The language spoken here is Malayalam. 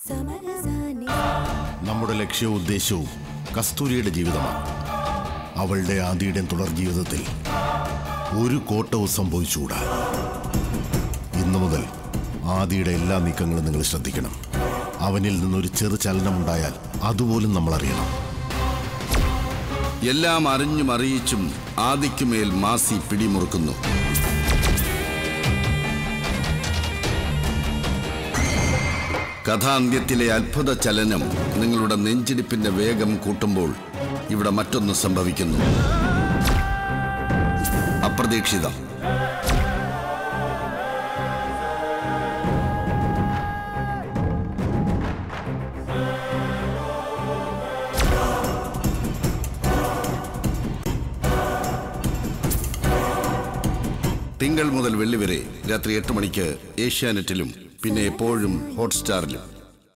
സമരസാനി നമ്മുടെ ലക്ഷ്യവും ഉദ്ദേശവും കസ്തൂരിയുടെ ജീവിതമാണ് അവളുടെ ആദിയുടെ തുടർ ജീവിതത്തിൽ ഒരു കോട്ടവും സംഭവിച്ചുകൂടാ ഇന്നു മുതൽ ആദിയുടെ എല്ലാ നീക്കങ്ങളും നിങ്ങൾ ശ്രദ്ധിക്കണം അവനിൽ നിന്നൊരു ചെറു ചലനമുണ്ടായാൽ അതുപോലും നമ്മൾ അറിയണം എല്ലാം അറിഞ്ഞും അറിയിച്ചും ആദിക്കുമേൽ മാസി പിടിമുറുക്കുന്നു കഥാന്ത്യത്തിലെ അത്ഭുത ചലനം നിങ്ങളുടെ നെഞ്ചിടിപ്പിന്റെ വേഗം കൂട്ടുമ്പോൾ ഇവിടെ മറ്റൊന്ന് സംഭവിക്കുന്നു അപ്രതീക്ഷിതം തിങ്കൾ മുതൽ വെള്ളി വരെ രാത്രി എട്ട് മണിക്ക് ഏഷ്യാനെറ്റിലും പിന്നെ എപ്പോഴും ഹോട്ട്സ്റ്റാറിലും